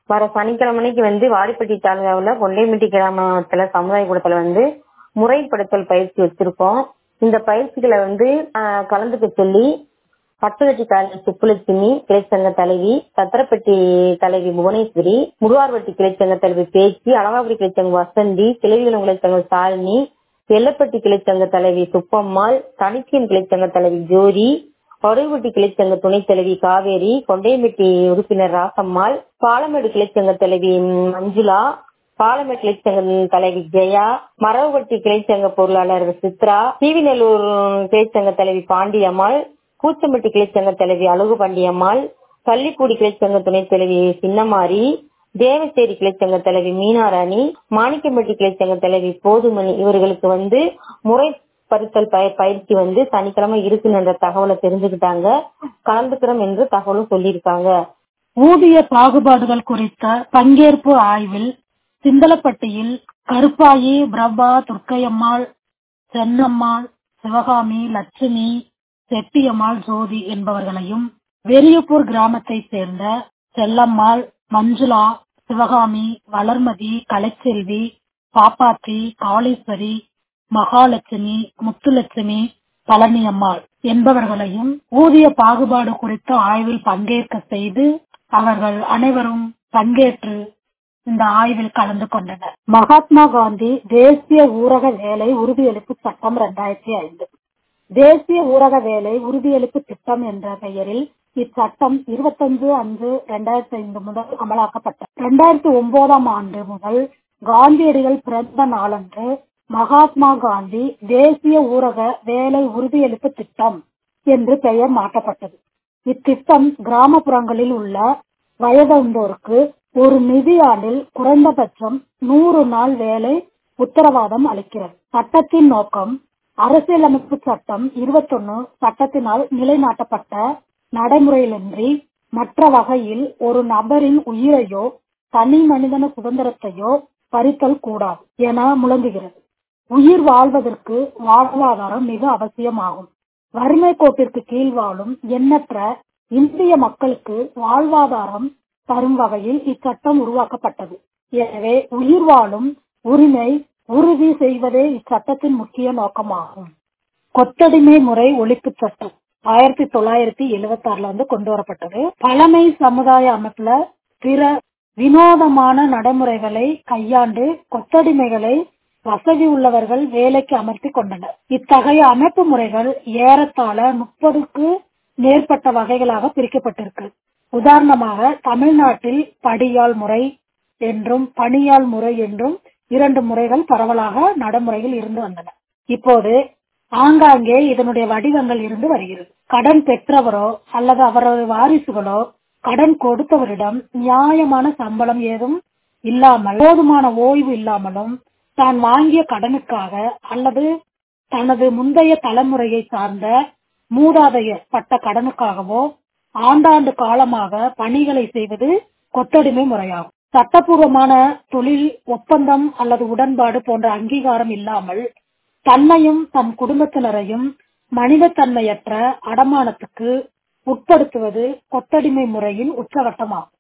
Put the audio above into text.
வர சனிக்கிழமைக்கு வந்து வாடிப்பட்டி தாலுகாவுல கொண்டைமிட்டி கிராமத்துல சமுதாய கூடத்துல வந்து முறைப்படுத்தல் பயிற்சி வச்சிருக்கோம் இந்த பயிற்சிகளை வந்து ஆஹ், கலந்துக்க சொல்லி பட்டுவட்டி காலனி சுப்புலட்சுமி கிளைச்சங்க தலைவி சத்திரப்பட்டி தலைவி புவனேஸ்வரி முடுவார்வட்டி கிளைச்சங்க தலைவி பேச்சி அழகாபுரி கிளைச்சங்க வசந்தி கிளைவிகுளம் கிளைச்சங்க சாலினி எல்லப்பட்டி கிளைச்சங்க தலைவி சுப்பம்மாள் தனிச்சியன் கிளைச்சங்க தலைவி ஜோதி பருவட்டி கிளைச்சங்க துணைத் தலைவி காவேரி கொண்டையம்பட்டி உறுப்பினர் ராசம்மாள் பாலமேடு கிளைச்சங்க தலைவி மஞ்சுளா பாலமேடு கிளைச்சங்க தலைவி ஜெயா மரவட்டி கிளைச்சங்க பொருளாளர் சித்ரா தீவிநல்லூர் கிளைச்சங்க தலைவி பாண்டியம்மாள் பூச்சம்பட்டி கிளைச்சங்க தலைவி அழகு பாண்டியம்மாள் கள்ளிப்பூடி கிளைச்சங்க துணைத் தலைவி சின்னமாரி தேவசேரி கிளைச்சங்க தலைவி மீனாராணி மாணிக்கம்பட்டி கிளைச்சங்க தலைவி போதுமணி இவர்களுக்கு வந்து முறை பறித்தல் பய பயிற்சி வந்து சனிக்கிழமை இருக்குன்ற தகவலை தெரிஞ்சுக்கிட்டாங்க கலந்துக்கிறோம் என்று தகவலும் சொல்லியிருக்காங்க ஊதிய பாகுபாடுகள் குறித்த பங்கேற்பு ஆய்வில் சிந்தலப்பட்டியில் கருப்பாயி பிரபா துர்க்கையம்மாள் சென்னம்மாள் சிவகாமி லட்சுமி செட்டியம்மாள் ஜோதி என்பவர்களையும் வெறியப்பூர் கிராமத்தைச் சேர்ந்த செல்லம்மாள் மஞ்சுளா சிவகாமி வளர்மதி கலைச்செல்வி பாப்பாத்தி காளீஸ்வரி மகாலட்சுமி முத்துலட்சுமி பழனியம்மாள் என்பவர்களையும் ஊதிய பாகுபாடு குறித்த ஆய்வில் பங்கேற்க செய்து அவர்கள் அனைவரும் பங்கேற்று இந்த ஆய்வில் கலந்து கொண்டனர் மகாத்மா காந்தி தேசிய ஊரக வேலை உறுதியளிப்பு சட்டம் இரண்டாயிரத்தி ஐந்து தேசிய ஊரக வேலை உறுதியளிப்பு திட்டம் என்ற பெயரில் இச்சட்டம் இருபத்தஞ்சு அஞ்சு இரண்டாயிரத்தி ஐந்து முதல் அமலாக்கப்பட்டது இரண்டாயிரத்தி ஒன்பதாம் ஆண்டு முதல் காந்தியடிகள் பிறந்த நாளன்று மகாத்மா காந்தி தேசிய ஊரக வேலை உறுதியளிப்பு திட்டம் என்று பெயர் மாற்றப்பட்டது இத்திட்டம் கிராமப்புறங்களில் உள்ள வயதந்தோருக்கு ஒரு நிதியாண்டில் குறைந்தபட்சம் நூறு நாள் வேலை உத்தரவாதம் அளிக்கிறது சட்டத்தின் நோக்கம் அரசியலமைப்பு சட்டம் இருபத்தொன்னு சட்டத்தினால் நிலைநாட்டப்பட்ட நடைமுறையிலின்றி மற்ற வகையில் ஒரு நபரின் உயிரையோ தனி மனிதன சுதந்திரத்தையோ பறித்தல் கூடாது என முழங்குகிறது உயிர் வாழ்வதற்கு வாழ்வாதாரம் மிக அவசியமாகும் வறுமை கோட்டிற்கு கீழ் வாழும் எண்ணற்ற இந்திய மக்களுக்கு வாழ்வாதாரம் தரும் வகையில் இச்சட்டம் உருவாக்கப்பட்டது எனவே உயிர் வாழும் உரிமை உறுதி செய்வதே இச்சட்டத்தின் முக்கிய நோக்கமாகும் கொத்தடிமை முறை ஒழிப்பு சட்டம் ஆயிரத்தி தொள்ளாயிரத்தி எழுவத்தி ஆறுல வந்து கொண்டு வரப்பட்டது பழமை சமுதாய அமைப்புல பிற வினோதமான நடைமுறைகளை கையாண்டு கொத்தடிமைகளை வசதி உள்ளவர்கள் வேலைக்கு அமர்த்தி கொண்டனர் இத்தகைய அமைப்பு முறைகள் ஏறத்தாழ முப்பதுக்கு மேற்பட்ட வகைகளாக பிரிக்கப்பட்டிருக்கு உதாரணமாக தமிழ்நாட்டில் படியால் முறை என்றும் பணியால் முறை என்றும் இரண்டு முறைகள் பரவலாக நடைமுறையில் இருந்து வந்தன இப்போது ஆங்காங்கே இதனுடைய வடிவங்கள் இருந்து வருகிறது கடன் பெற்றவரோ அல்லது அவரது வாரிசுகளோ கடன் கொடுத்தவரிடம் நியாயமான சம்பளம் ஏதும் இல்லாமல் போதுமான ஓய்வு இல்லாமலும் தான் வாங்கிய கடனுக்காக அல்லது தனது முந்தைய தலைமுறையை சார்ந்த மூதாதையர் பட்ட கடனுக்காகவோ ஆண்டாண்டு காலமாக பணிகளை செய்வது கொத்தடிமை முறையாகும் சட்டப்பூர்வமான தொழில் ஒப்பந்தம் அல்லது உடன்பாடு போன்ற அங்கீகாரம் இல்லாமல் தன்னையும் தன் குடும்பத்தினரையும் மனிதத்தன்மையற்ற அடமானத்துக்கு உட்படுத்துவது கொத்தடிமை முறையின் உச்சகட்டமாகும்